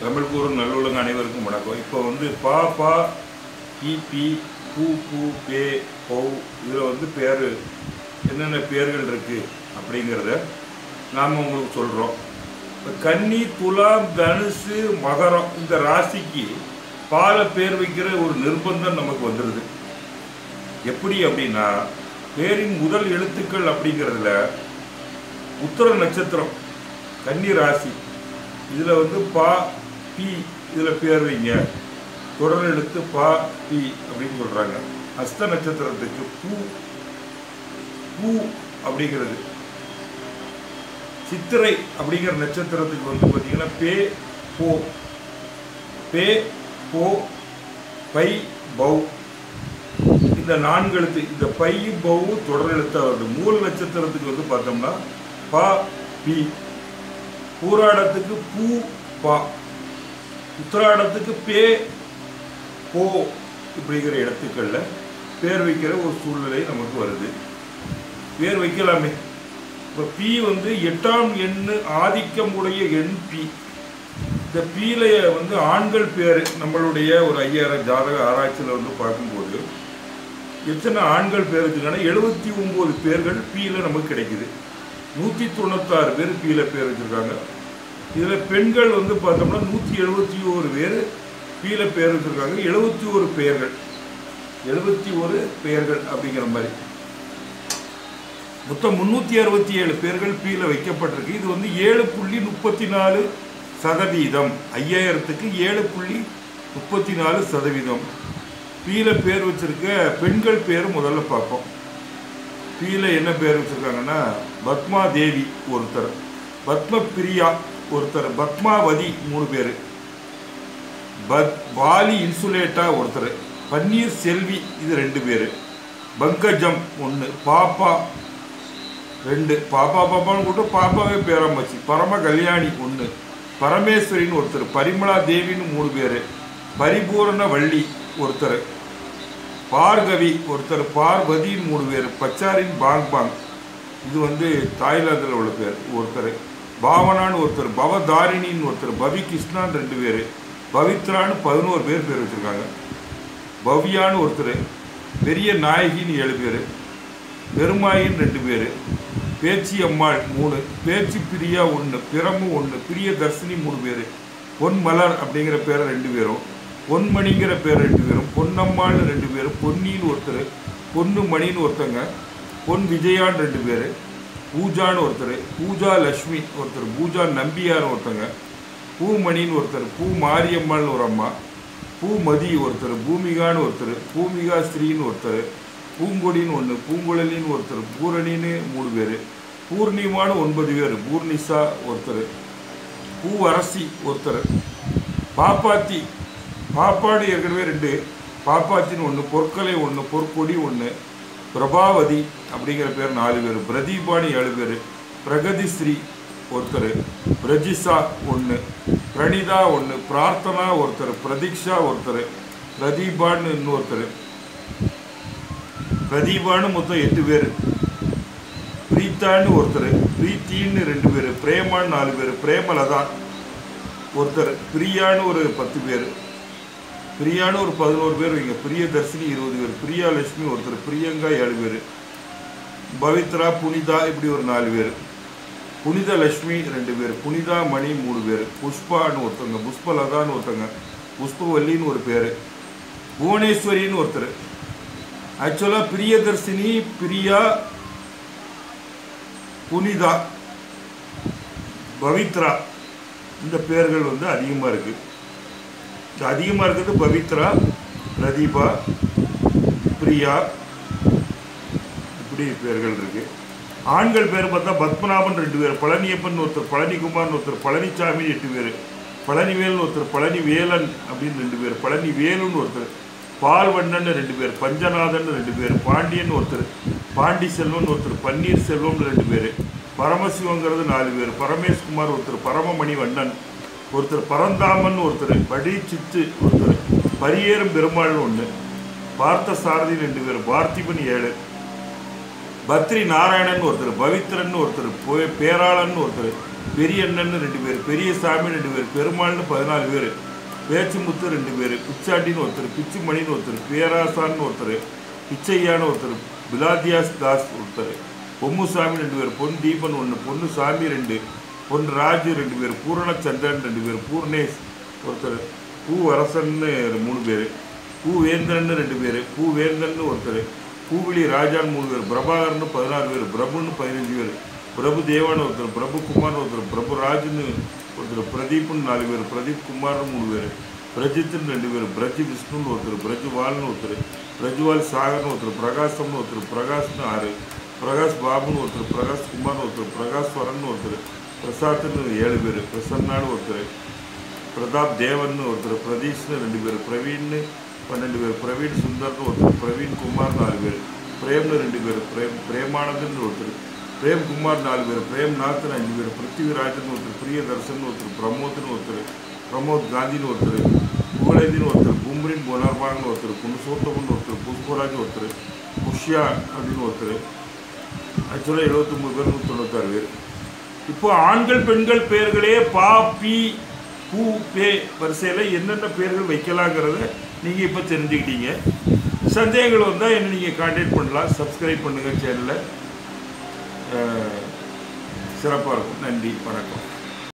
தமிழ் கூறும் நல்லுள்ளங்க அனைவருக்கும் வணக்கம் இப்போ வந்து பா பா பி பி பூ பூ பே பௌ இதில் வந்து பேர் என்னென்ன பேர்கள் இருக்குது அப்படிங்கிறத நாம் உங்களுக்கு சொல்கிறோம் இப்போ கன்னி துலாம் தனுசு மகரம் இந்த ராசிக்கு பால பேர் வைக்கிற ஒரு நிர்பந்தம் நமக்கு வந்துடுது எப்படி அப்படின்னா பேரின் முதல் எழுத்துக்கள் அப்படிங்கிறதுல உத்தர நட்சத்திரம் கன்னி ராசி இதில் வந்து பா பி இதில் பேர் வைங்க தொடர் எழுத்து பா பி அப்படின்னு சொல்கிறாங்க அஸ்த நட்சத்திரத்துக்கு பூ பூ அப்படிங்கிறது சித்திரை அப்படிங்கிற நட்சத்திரத்துக்கு வந்து பார்த்தீங்கன்னா பே போ பே போ பை பௌ இந்த நான்கு எழுத்து இந்த பை பௌ தொடர் எழுத்தாக வருது மூல நட்சத்திரத்துக்கு வந்து பார்த்தோம்னா பா பி பூராடத்துக்கு பூ பா உத்திராடத்துக்கு பே போ இப்படிங்கிற இடத்துக்கள்ல பேர் வைக்கிற ஒரு சூழ்நிலை நமக்கு வருது பேர் வைக்கலாமே இப்போ பி வந்து எட்டாம் எண்ணு ஆதிக்கமுடைய எண் பி இந்த பீல வந்து ஆண்கள் பேர் நம்மளுடைய ஒரு ஐயாயிரம் ஜாதக ஆராய்ச்சியில் வந்து பார்க்கும்போது எத்தனை ஆண்கள் பேர் வச்சுருக்காங்கன்னா எழுபத்தி ஒம்பது பேர்கள் பீல நமக்கு கிடைக்குது நூற்றி தொண்ணூத்தாறு பேர் பீல பேர் வச்சுருக்காங்க இதில் பெண்கள் வந்து பார்த்தோம்னா நூற்றி எழுபத்தி ஒரு பேர் பீல பேர் வச்சுருக்காங்க எழுபத்தி ஒரு பெயர்கள் எழுபத்தி ஒரு பெயர்கள் அப்படிங்கிற மாதிரி மொத்தம் முந்நூற்றி அறுபத்தி ஏழு பேர்கள் பீல வைக்கப்பட்டிருக்கு இது வந்து ஏழு புள்ளி முப்பத்தி நாலு சதவீதம் ஐயாயிரத்துக்கு ஏழு புள்ளி முப்பத்தி நாலு சதவீதம் பீல பேர் வச்சிருக்க பெண்கள் பேர் முதல்ல பார்ப்போம் பீல என்ன பேர் வச்சிருக்காங்கன்னா பத்மா தேவி ஒருத்தர் பத்ம பிரியா ஒருத்தர் பத்மாவதி மூணு பேர் பத் பாலி இன்சுலேட்டா ஒருத்தர் பன்னீர் செல்வி இது ரெண்டு பேர் பங்கஜம் ஒன்று பாப்பா ரெண்டு பாப்பா பாப்பான்னு கூட்டு பாப்பாவே பேராமச்சு பரம கல்யாணி ஒன்று பரமேஸ்வரின்னு ஒருத்தர் பரிமளா தேவின்னு மூணு பேர் பரிபூரண வள்ளி ஒருத்தர் பார்கவி ஒருத்தர் பார்வதின்னு மூணு பேர் பச்சாரின் பாங் பாங் இது வந்து தாய்லாந்தில் உள்ள பேர் ஒருத்தர் பாவனான்னு ஒருத்தர் பவதாரிணின்னு ஒருத்தர் பவி கிருஷ்ணான்னு ரெண்டு பேர் பவித்ரான்னு பதினோரு பேர் பேர் வச்சுருக்காங்க பவ்யான்னு ஒருத்தர் பெரிய நாயகின்னு ஏழு பேர் பெருமாயின்னு ரெண்டு பேர் பேச்சி அம்மாள் மூணு பேச்சு பிரியா ஒன்று பிரமு ஒன்று பிரிய தர்ஷினி மூணு பேர் பொன் மலர் அப்படிங்கிற பேரை ரெண்டு பேரும் பொன்மணிங்கிற பேர் ரெண்டு பேரும் பொன்னம்மாள்னு ரெண்டு பேர் பொன்னின்னு ஒருத்தர் பொன்னு மணின்னு ஒருத்தங்க பொன் விஜயான்னு ரெண்டு பேர் பூஜான்னு ஒருத்தர் பூஜா லக்ஷ்மி ஒருத்தர் பூஜா நம்பியார் ஒருத்தங்க பூமணின்னு ஒருத்தர் பூ மாரியம்மாள்னு ஒரு அம்மா பூமதி ஒருத்தர் பூமிகான்னு ஒருத்தர் பூமிகா ஸ்ரீன்னு ஒருத்தர் பூங்கொடின்னு ஒன்று பூங்குழலின்னு ஒருத்தர் பூரணின்னு மூணு பேர் பூர்ணிமான்னு ஒன்பது பேர் பூர்ணிசா ஒருத்தர் பூ அரசி ஒருத்தர் பாப்பாத்தி பாப்பாடு ஏற்கனவே ரெண்டு பாப்பாத்தின்னு ஒன்று பொற்கலை ஒன்று பொற்கொடி ஒன்று பிரபாவதி அப்படிங்கிற பேர் நாலு பேர் பிரதீபானி ஏழு பேர் பிரகதிஸ்ரீ ஒருத்தர் பிரஜிசா ஒன்று பிரணிதா ஒன்று பிரார்த்தனா ஒருத்தர் பிரதீக்ஷா ஒருத்தர் பிரதீபான்னு இன்னொருத்தர் பிரதீபான்னு மொத்தம் எட்டு பேர் பிரீத்தான்னு ஒருத்தர் பிரீத்தின்னு ரெண்டு பேர் பிரேமான்னு நாலு பேர் பிரேமலதா ஒருத்தர் பிரியான்னு ஒரு பத்து பேர் பிரியான்னு ஒரு பதினோரு பேர் வைங்க பிரியதர்ஷினி இருபது பேர் பிரியா லட்சுமி ஒருத்தர் பிரியங்கா ஏழு பேர் பவித்ரா புனிதா இப்படி ஒரு நாலு பேர் புனித லட்சுமி ரெண்டு பேர் புனிதா மணி மூணு பேர் புஷ்பான்னு ஒருத்தவங்க புஷ்பலதான்னு ஒருத்தவங்க புஷ்பவல்லின்னு ஒரு பேர் புவனேஸ்வரின்னு ஒருத்தர் ஆக்சுவலாக பிரியதர்ஷினி பிரியா புனிதா பவித்ரா இந்த பேர்கள் வந்து அதிகமாக இருக்குது இந்த அதிகமாக இருக்கிறது பவித்ரா பிரதீபா பிரியா இப்படி பேர்கள் இருக்குது ஆண்கள் பேர் பார்த்தா பத்மநாபன் ரெண்டு பேர் பழனியப்பன் ஒருத்தர் பழனிக்குமார்னு ஒருத்தர் பழனிசாமி எட்டு பேர் பழனிவேல்னு ஒருத்தர் பழனி வேலன் அப்படின்னு ரெண்டு பேர் பழனி வேலுன்னு ஒருத்தர் பால்வண்ணன் ரெண்டு பேர் பஞ்சநாதன் ரெண்டு பேர் பாண்டியன் ஒருத்தர் பாண்டி செல்வன் ஒருத்தர் பன்னீர் செல்வம்னு ரெண்டு பேர் பரமசிவங்கிறது நாலு பேர் பரமேஷ்குமார் ஒருத்தர் பரமமணி வண்ணன் ஒருத்தர் பரந்தாமன் ஒருத்தர் படி சித்து ஒருத்தர் பரியேறும் பெருமாள்னு ஒன்று பார்த்த சாரதி ரெண்டு பேர் பார்த்திபன் ஏழு பத்ரி நாராயணன் ஒருத்தர் பவித்ரன் ஒருத்தர் பே- பேராளன் ஒருத்தர் பெரியண்ணன் ரெண்டு பேர் பெரியசாமி ரெண்டு பேர் பெருமாள்னு பதினாலு பேர் பேச்சுமுத்து ரெண்டு பேர் பிச்சாண்டின்னு ஒருத்தர் பிச்சுமணின்னு ஒருத்தர் பேராசான்னு ஒருத்தர் பிச்சையான்னு ஒருத்தர் பிலாதியாஸ் தாஸ் ஒருத்தர் பொம்முசாமி ரெண்டு பேர் பொன் தீபன் ஒன்று பொண்ணு சாமி ரெண்டு பொன் ராஜு ரெண்டு பேர் பூரணச்சந்திரன் ரெண்டு பேர் பூர்ணேஷ் ஒருத்தர் பூ அரசன்னு மூணு பேர் பூ வேந்தன்னு ரெண்டு பேர் பூ வேந்தன்னு ஒருத்தர் பூவிலி ராஜான்னு மூணு பேர் பிரபாகர்னு பதினாறு பேர் பிரபுன்னு பதினஞ்சு பேர் பிரபு தேவான்னு ஒருத்தர் பிரபு குமார்னு ஒருத்தர் பிரபு ராஜ்னு ஒருத்தர் பிரதீப்னு நாலு பேர் பிரதீப் குமார்னு மூணு பேர் பிரஜித்னு ரெண்டு பேர் பிரஜ் விஷ்ணுன்னு ஒருத்தர் பிரஜ்வால்னு ஒருத்தர் பிரஜ்வால் சாகர்னு ஒருத்தர் பிரகாசம்னு ஒருத்தர் பிரகாஷ்னு ஆறு பிரகாஷ் பாபுன்னு ஒருத்தர் பிரகாஷ் குமார்னு ஒருத்தர் பிரகாஷ் வரன் ஒருத்தர் பிரசாத்னு ஏழு பேர் பிரசன்னான்னு ஒருத்தர் பிரதாப் தேவன் ஒருத்தர் பிரதீஷ்னு ரெண்டு பேர் பிரவீன்னு பன்னெண்டு பேர் பிரவீன் சுந்தர்னு ஒருத்தர் பிரவீன் குமார் நாலு பேர் பிரேம்னு ரெண்டு பேர் பிரேம் பிரேமானந்தன் ஒருத்தர் பிரேம் குமார் நாலு பேர் பிரேம் நாத்னு அஞ்சு பேர் பிருத்திவிராஜன் ஒருத்தர் பிரியதர்ஷன் ஒருத்தர் பிரமோத்னு ஒருத்தர் பிரமோத் காந்தின்னு ஒருத்தர் புகழேந்தின்னு ஒருத்தர் கும்ரின் புனர்வான்னு ஒருத்தர் புன்சோத்தமன் ஒருத்தர் புஷ்பராஜ் ஒருத்தர் புஷ்யா அப்படின்னு ஒருத்தர் ஆக்சுவலாக எழுபத்தொம்பது பேர் நூற்றி தொண்ணூத்தாறு பேர் இப்போ ஆண்கள் பெண்கள் பெயர்களே பா பி பூ பே வரிசையில் என்னென்ன பேர்கள் வைக்கலாங்கிறத நீங்கள் இப்போ தெரிஞ்சுக்கிட்டீங்க சந்தேகங்கள் வந்தால் என்ன நீங்கள் காண்டாக்ட் பண்ணலாம் சப்ஸ்கிரைப் பண்ணுங்கள் சேனலை சிறப்பாக இருக்கும் நன்றி வணக்கம்